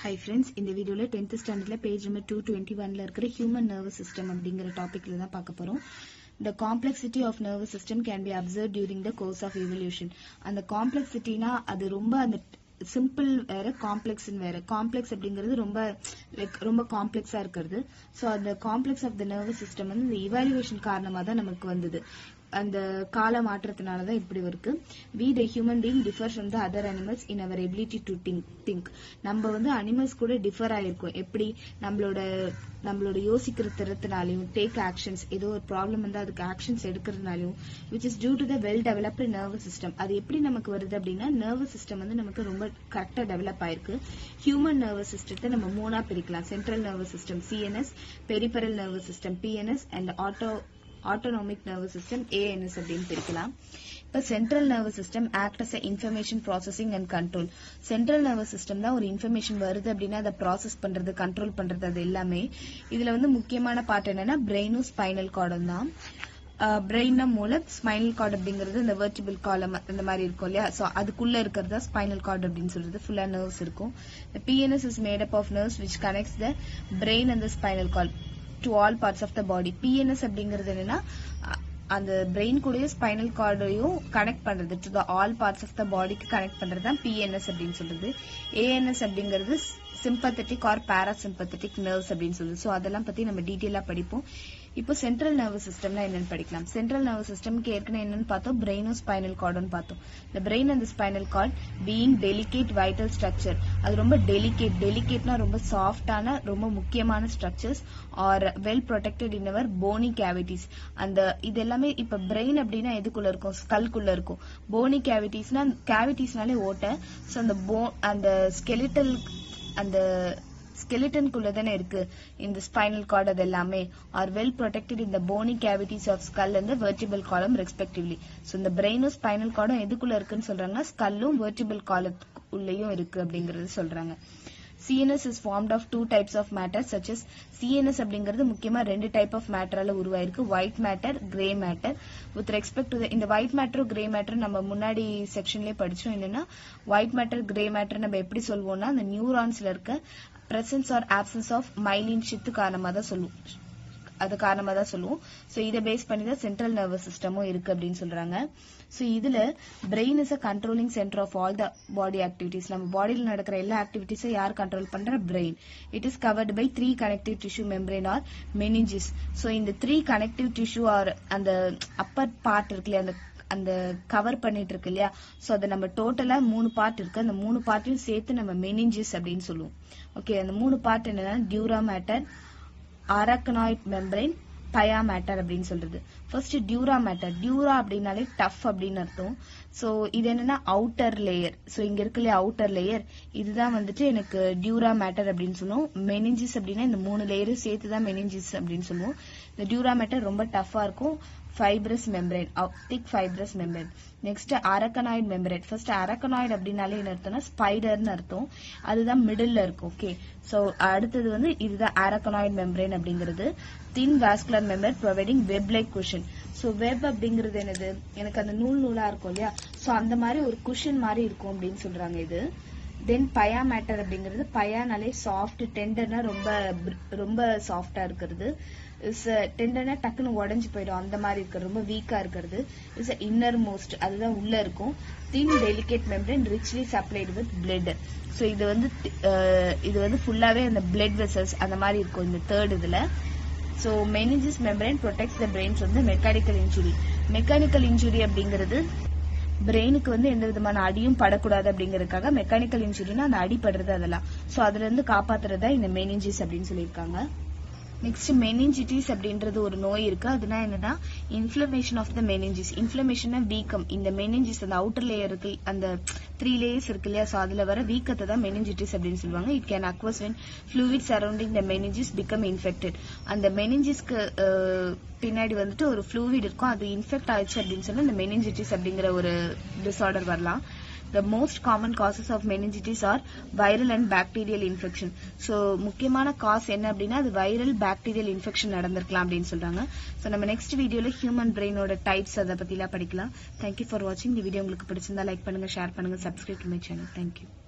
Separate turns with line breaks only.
Hi friends இந்த வீடியோவில் tenth ஸ்டாண்டர்டில் பேஜ் நம்பர் டூ டுவெண்ட்டி ஒன்ல இருக்கிற ஹியூமன் நர்வஸ் சிஸ்டம் அப்படிங்கிற டாபிக்ல தான் பார்க்க போறோம் The complexity of nervous system can be observed during the course of evolution. அந்த காம்ப்ளெக்சிட்டினா அது ரொம்ப அந்த சிம்பிள் வேற காம்ப்ளெக்ஸ் வேற காம்ப்ளெக்ஸ் அப்படிங்கிறது ரொம்ப லைக் ரொம்ப காம்ப்ளெக்ஸா இருக்கிறது ஸோ அந்த complex of the nervous system வந்து இந்த இவாலுவேஷன் காரணமா தான் நமக்கு வந்தது அந்த கால மாற்றத்தினால தான் இப்படி இருக்கு we the human being differ from the other animals in our ability to think think நம்ம வந்து அனிமல்ஸ் கூட டிஃபர் ஆயிருக்கும் எப்படி நம்மளோட நம்மளோட யோசிக்கிற திறத்தினாலையும் டேக் ஆக்ஷன்ஸ் ஏதோ ஒரு ப்ராப்ளம் வந்து அதுக்கு ஆக்ஷன்ஸ் எடுக்கிறதுனாலையும் which is due to the well developed nervous system அது எப்படி நமக்கு வருது அப்படின்னா நர்வஸ் சிஸ்டம் வந்து நமக்கு ரொம்ப கரெக்டா டெவலப் ஆயிருக்கு ஹியூமன் நர்வஸ் சிஸ்டத்தை நம்ம மூணா பிரிக்கலாம் central nervous system CNS peripheral nervous system PNS and auto autonomic nervous system ANS அப்படின்னு பிரிக்கலாம் இப்ப central nervous system act as information processing and control central nervous system தான் ஒரு இன்ஃபர்மேஷன் வருது அப்படின்னா அதை ப்ராசஸ் பண்றது கண்ட்ரோல் பண்றது அது எல்லாமே இதுல வந்து முக்கியமான பார்ட் என்னன்னா பிரெயினும் ஸ்பைனல் கார்டும் தான் பிரெயின் மூலம் ஸ்பைனல் கார்டு அப்படிங்கிறது இந்த வெர்டிபிள் காலம் அந்த மாதிரி இருக்கும் இல்லையா ஸோ அதுக்குள்ள இருக்கிறதா ஸ்பைனல் கார்டு அப்படின்னு சொல்றது ஃபுல்லா நர்வ்ஸ் இருக்கும் PNS is made up of nerves which connects the brain and the spinal cord to all parts of the body PNS அப்படிங்கிறது என்னன்னா அந்த பிரெயின் கூடயும் ஸ்பைனல் கார்டையும் கனெக்ட் பண்றது to the all parts of the பாடிக்கு connect பண்றது தான் BNS அப்படின்னு சொல்றது ஏஎன்எஸ் அப்படிங்கிறது சிம்பத்தட்டிக் ஆர் பாராசிம்பத்தட்டிக் நர்வ்ஸ் அப்படின்னு சொல்லுது ஸோ அதெல்லாம் பத்தி நம்ம டீட்டெயிலா படிப்போம் இப்போ சென்ட்ரல் நர்வஸ் சிஸ்டம்னா என்னன்னு படிக்கலாம் சென்ட்ரல் நர்வஸ் சிஸ்டம்க்கு ஏற்கனவே என்னன்னு பார்த்தோம் பிரெயினும் ஸ்பைனல் கார்டும் பார்த்தோம் இந்த brain and spinal cord being delicate vital structure அது ரொம்ப டெலிகேட் டெலிகேட்னா ரொம்ப சாஃப்டான ரொம்ப முக்கியமான structures are well protected in our bony cavities அந்த இது எல்லாமே இப்ப பிரெயின் அப்படின்னா எதுக்குள்ள இருக்கும் ஸ்கல்குள்ள இருக்கும் போனி கேவிட்டிஸ்னா கேவிட்டிஸ்னாலே ஓட்ட ஸோ அந்த போ அந்த ஸ்கெலிட்டல் அந்த ஸ்கெலிட்டனுக்குள்ள தானே இருக்கு இந்த ஸ்பைனல் கார்டு அது எல்லாமே ஆர் வெல் ப்ரொடெக்டட் இந்த bony cavities of skull and vertebral column respectively so இந்த பிரெயினும் ஸ்பைனல் கார்டும் எதுக்குள்ள இருக்குன்னு சொல்றாங்க ஸ்கல்லும் வெர்டிபிள் காலத்துக்கு உள்ளேயும் இருக்கு அப்படிங்கறது சொல்றாங்க CNS is formed of two types of matter such as CNS அப்படிங்கிறது முக்கியமா ரெண்டு டைப் ஆஃப் மேட்டரால உருவாயிருக்கு white matter grey matter with respect to இந்த ஒயிட் மேட்டரும் கிரே மேட்டர் நம்ம முன்னாடி செக்ஷன்லயே படிச்சோம் என்னன்னா ஒயிட் மேட்டர் கிரே மேட்டர் நம்ம எப்படி சொல்லுவோம்னா அந்த நியூரான்ஸ்ல இருக்க presence or absence of myelin sheath காரணமா தான் சொல்லுவோம் அது காரணமா தான் சொல்லுவோம் சோ இதை பேஸ் பண்ணி தான் சென்ட்ரல் நர்வஸ் சிஸ்டமும் இருக்கு அப்படின்னு சொல்றாங்க சோ இதுல brain is a controlling centre of all the body activities நம்ம பாடியில் நடக்கிற எல்லா ஆக்டிவிட்டிஸும் யார் கண்ட்ரோல் பண்ற brain it is covered by three connective tissue membrane or meninges so இந்த த்ரீ கனெக்டிவ் டிஷ்யூ ஆர் அந்த அப்பர் பார்ட் இருக்குல்லையா அந்த அந்த கவர் பண்ணிட்டு இருக்கு இல்லையா சோ அதை நம்ம டோட்டலா மூணு பார்ட் இருக்கு அந்த மூணு பார்ட்டையும் சேர்த்து நம்ம மெனிஞ்சிஸ் அப்படின்னு சொல்லுவோம் ஓகே அந்த மூணு பார்ட் என்னன்னா dura mater arachnoid membrane pia mater அப்படின்னு சொல்றது ஃபர்ஸ்ட் டியூரா மேட்டர் டியூரா அப்படின்னாலே டஃப் அப்படின்னு அர்த்தம் சோ இது என்னன்னா அவுட்டர் லேயர் சோ இங்க இருக்கு இல்லையா அவுட்டர் லேயர் இதுதான் வந்துட்டு எனக்கு டியூரா மேட்டர் அப்படின்னு சொல்லுவோம் மெனிஞ்சிஸ் அப்படின்னா இந்த மூணு லேயரும் சேர்த்து தான் மெனிஞ்சிஸ் அப்படின்னு சொல்லுவோம் இந்த டியூரா மேட்டர் ரொம்ப டஃபா இருக்கும் fibrous membrane thick fibrous membrane next arachnoid membrane first arachnoid அப்படின்னாலே என்ன அர்த்தம்னா ஸ்பைடர்னு அர்த்தம் அதுதான் மிடில் இருக்கும் ஓகே சோ அடுத்தது வந்து இதுதான் அரக்கனாய்டு மெம்பரேன் அப்படிங்கிறது thin vascular member providing web like cushion so web அப்படிங்கிறது என்னது எனக்கு அந்த நூல் நூலா இருக்கும் இல்லையா சோ அந்த மாதிரி ஒரு குஷன் மாதிரி இருக்கும் அப்படின்னு சொல்றாங்க இது தென் பயா மேட்டர் அப்படிங்கிறது பயானாலே சாஃப்ட் டெண்டர்னா ரொம்ப ரொம்ப சாஃப்டா இருக்கிறது இஸ் டெண்டர்னா டக்குன்னு உடஞ்சு போயிடும் அந்த மாதிரி இருக்கிறது ரொம்ப வீக்கா இருக்கிறது இஸ் இன்னர் மோஸ்ட் அதுதான் உள்ள இருக்கும் thin delicate membrane richly supplied with blood so இது வந்து இது வந்து ஃபுல்லாவே அந்த பிளட் வெசல்ஸ் அந்த மாதிரி இருக்கும் இந்த தேர்ட் இதுல so meninges membrane protects the brains வந்து மெக்கானிக்கல் இன்ஜுரி மெக்கானிக்கல் இன்ஜுரி அப்படிங்கிறது பிரெயினுக்கு வந்து எந்த விதமான அடியும் படக்கூடாது அப்படிங்கறதுக்காக மெக்கானிக்கல் இன்ஜுரினா அந்த அடிபடுறது அதெல்லாம் சோ அதுல இருந்து காப்பாத்துறதா இந்த மெனிஞ்சிஸ் அப்படின்னு சொல்லியிருக்காங்க நெக்ஸ்ட் மெனிஞ்சிட்டிஸ் அப்படின்றது ஒரு நோய் இருக்கு அதுனா என்னன்னா inflammation of the meninges inflammation வீக்கம் இந்த மெனிஞ்சிஸ் அந்த அவுட்டர் லேயர் இருக்கு அந்த த்ரீ லேயர்ஸ் இருக்கு இல்லையா சோ அதுல வர வீக்கத்தை தான் மெனிஞ்சிட்டிஸ் அப்படின்னு சொல்லுவாங்க it can occurs when fluid surrounding the meninges become infected அந்த மெனிஞ்சிஸ்க்கு பின்னாடி வந்துட்டு ஒரு ஃப்ளூவிட் இருக்கும் அது இன்ஃபெக்ட் ஆயிடுச்சு அப்படின்னு சொன்னா இந்த மெனிஞ்சிட்டிஸ் அப்படிங்கிற ஒரு டிசார்டர் வரலாம் the most common causes of meningitis are viral and bacterial infection so முக்கியமான காஸ் என்ன அப்படின்னா அது வைரல் பாக்டீரியல் இன்ஃபெக்ஷன் நடந்திருக்கலாம் அப்படின்னு சொல்றாங்க ஸோ நம்ம நெக்ஸ்ட் வீடியோல ஹியூமன் பிரெயினோட டைப்ஸ் அதை பத்திலாம் படிக்கலாம் தேங்க்யூ ஃபார் வாட்சிங் இந்த வீடியோ உங்களுக்கு பிடிச்சிருந்தா லைக் பண்ணுங்க ஷேர் பண்ணுங்க subscribe to my channel thank you